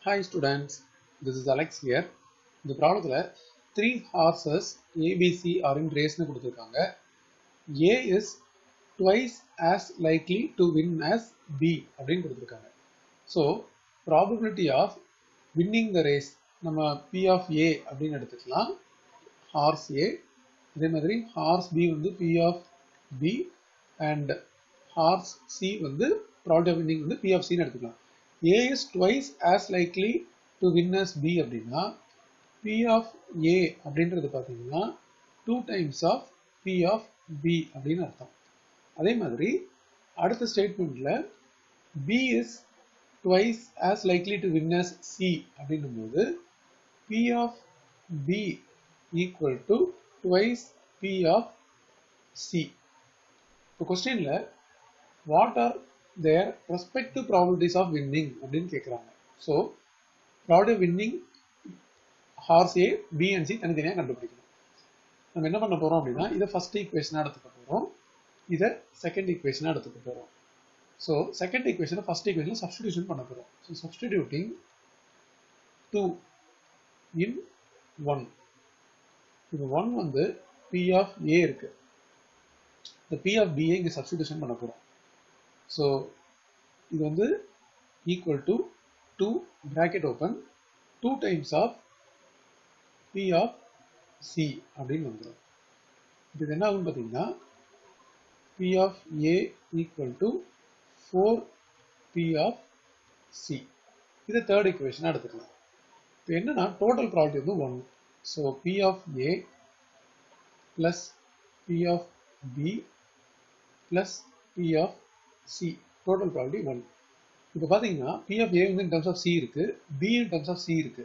Hi students, this is Alex here. இந்த ப்ராப்ளத்தில் three horses A B C are in ரேஸ்னு கொடுத்துருக்காங்க A is twice as likely to win as B அப்படின்னு கொடுத்துருக்காங்க so probability of winning the race நம்ம P of A அப்படின்னு எடுத்துக்கலாம் horse A அதே மாதிரி ஹார்ஸ் பி வந்து P of B and horse C வந்து ப்ராபபிலிட்டி ஆஃப் வின்னிங் வந்து பி ஆஃப் சின்னு எடுத்துக்கலாம் A is twice as likely to win as B அப்படின்னா பி ஆஃப் ஏ அப்படின்றது பார்த்தீங்கன்னா two times of P of B அப்படின்னு அர்த்தம் அதே மாதிரி அடுத்த ஸ்டேட்மெண்ட்ல B is twice as likely to win as C அப்படின்னும் போது P of B equal to twice P of C இப்போ கொஸ்டின்ல what are their respective probabilities of winning அப்படின்னு கேட்குறாங்க so probability winning horse A B and C தனித்தனியாக கண்டுபிடிக்கணும் நம்ம என்ன பண்ண போகிறோம் அப்படின்னா இதை ஃபர்ஸ்ட் ஈக்குவேஷனாக எடுத்துக்க போகிறோம் இதை செகண்ட் ஈக்குவேஷனாக எடுத்துக்க போகிறோம் ஸோ செகண்ட் ஈக்குவேஷனை ஃபர்ஸ்ட் ஈக்குவேஷனில் சப்ஸ்டிடியூஷன் பண்ண போகிறோம் so substituting two in one இப்போ ஒன் வந்து பி ஆஃப் ஏ இருக்கு இந்த பி ஆஃப் பிஏ இங்கே சப்ஸ்டிடியூஷன் பண்ண போகிறோம் ஸோ இது வந்து equal to two bracket open two times of P of C அப்படின்னு வந்துடும் இது என்ன ஆகும் பார்த்தீங்கன்னா P of A equal to four P of C இது தேர்ட் ஈக்குவேஷனாக எடுத்துக்கலாம் இப்போ என்னன்னா டோட்டல் ப்ராபர்ட்டி வந்து one so P of A plus P of B plus P of C total property one இப்போ பார்த்தீங்கன்னா பி ஆஃப் ஏ வந்து in terms of C இருக்கு P in terms of C இருக்கு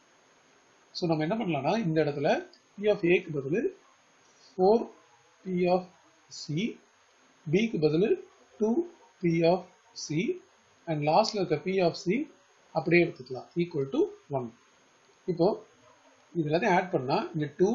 ஸோ நம்ம என்ன பண்ணலாம்னா இந்த இடத்துல பி ஆஃப் ஏக்கு பதில் ஃபோர் பி ஆஃப் சி பிக்கு பதில் two P of C and லாஸ்ட்ல இருக்க பி ஆஃப் சி அப்படியே எடுத்துக்கலாம் ஈக்குவல் டு ஒன் இப்போ இது எல்லாத்தையும் ஆட் பண்ணா இங்க டூ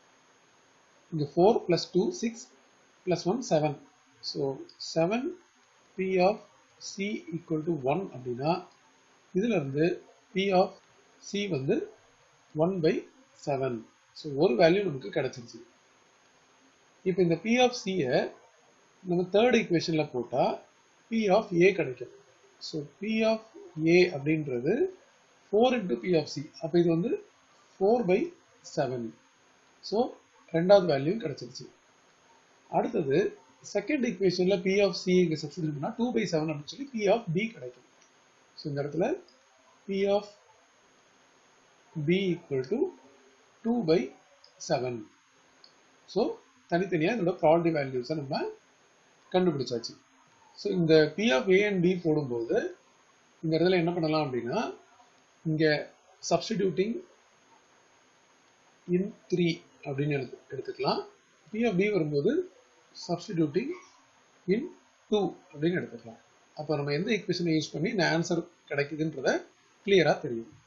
இங்க four plus two six plus one seven so seven P of C equal to one அப்படின்னா இதுல இருந்து பி ஆஃப் சி வந்து ஒன் பை செவன் ஸோ ஒரு வேல்யூ நமக்கு கிடைச்சிருச்சு இப்போ இந்த பி ஆஃப் சியை நம்ம தேர்ட் ஈக்குவேஷனில் போட்டால் பி ஆஃப் ஏ கிடைக்கும் ஸோ பி ஆஃப் ஏ அப்படின்றது four into P of C அப்போ இது வந்து ஃபோர் பை செவன் ஸோ ரெண்டாவது வேல்யூ கிடைச்சிருச்சு அடுத்தது செகண்ட் ஈக்குவேஷனில் பி ஆஃப் சி இங்கே சப்ஸ்டியூட் பண்ணால் டூ பை செவன் அப்படின்னு சொல்லி பி ஆஃப் பி கிடைக்கும் ஸோ இந்த இடத்துல P of b equal to 2 by 7 so தனித்தனியாக இதோட ப்ராபர்ட்டி வேல்யூஸை நம்ம கண்டுபிடிச்சாச்சு ஸோ இந்த P of A and P போடும்போது இந்த இடத்துல என்ன பண்ணலாம் அப்படின்னா இங்கே சப்ஸ்டிடியூட்டிங் இன் த்ரீ அப்படின்னு எடுத்து எடுத்துக்கலாம் பி ஆஃப் பி வரும்போது சப்ஸ்டிடியூட்டிங் இன் டூ அப்படின்னு எடுத்துக்கலாம் அப்போ நம்ம எந்த ஈக்குவேஷனை யூஸ் பண்ணி இந்த ஆன்சர் கிடைக்குதுன்றத கிளியராக தெரியும்